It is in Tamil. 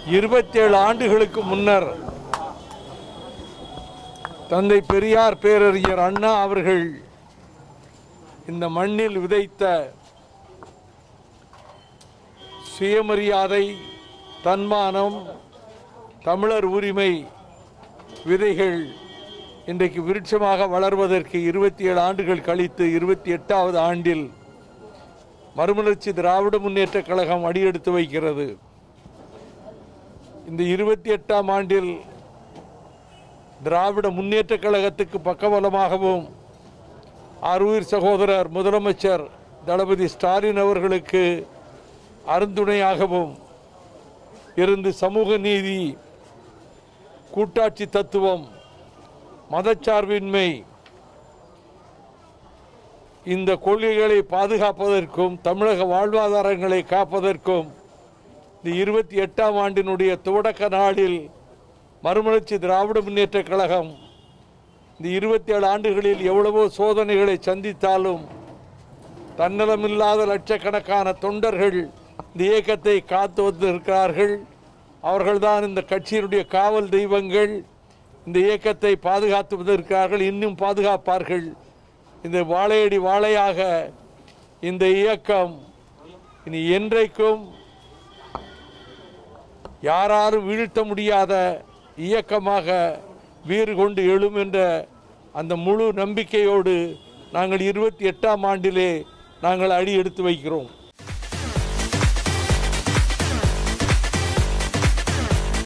இருபத்தேழு ஆண்டுகளுக்கு முன்னர் தந்தை பெரியார் பேரறிஞர் அண்ணா அவர்கள் இந்த மண்ணில் விதைத்த சுயமரியாதை தன்மானம் தமிழர் உரிமை விதைகள் இன்றைக்கு விருட்சமாக வளர்வதற்கு இருபத்தி ஏழு ஆண்டுகள் கழித்து இருபத்தி எட்டாவது ஆண்டில் மறுமலர்ச்சி திராவிட முன்னேற்றக் கழகம் அடியெடுத்து வைக்கிறது இந்த இருபத்தி எட்டாம் ஆண்டில் திராவிட முன்னேற்றக் கழகத்துக்கு பக்கபலமாகவும் ஆரூர் சகோதரர் முதலமைச்சர் தளபதி ஸ்டாலின் அவர்களுக்கு அருந்துணையாகவும் இருந்து சமூக நீதி கூட்டாட்சி தத்துவம் மதச்சார்பின்மை இந்த கொள்கைகளை பாதுகாப்பதற்கும் தமிழக வாழ்வாதாரங்களை காப்பதற்கும் இந்த இருபத்தி எட்டாம் ஆண்டினுடைய துவக்க நாளில் மறுமலர்ச்சி திராவிட முன்னேற்றக் கழகம் இந்த இருபத்தி ஏழு ஆண்டுகளில் எவ்வளவோ சோதனைகளை சந்தித்தாலும் தன்னலமில்லாத லட்சக்கணக்கான தொண்டர்கள் இந்த இயக்கத்தை காத்து வந்திருக்கிறார்கள் அவர்கள்தான் இந்த கட்சியினுடைய காவல் தெய்வங்கள் இந்த இயக்கத்தை பாதுகாத்து வந்திருக்கிறார்கள் இன்னும் பாதுகாப்பார்கள் இந்த வாழையடி வாழையாக இந்த இயக்கம் இனி என்றைக்கும் யாராலும் வீழ்த்த முடியாத இயக்கமாக வீறு கொண்டு எழும் என்ற அந்த முழு நம்பிக்கையோடு நாங்கள் இருபத்தி எட்டாம் ஆண்டிலே நாங்கள் அடி எடுத்து வைக்கிறோம்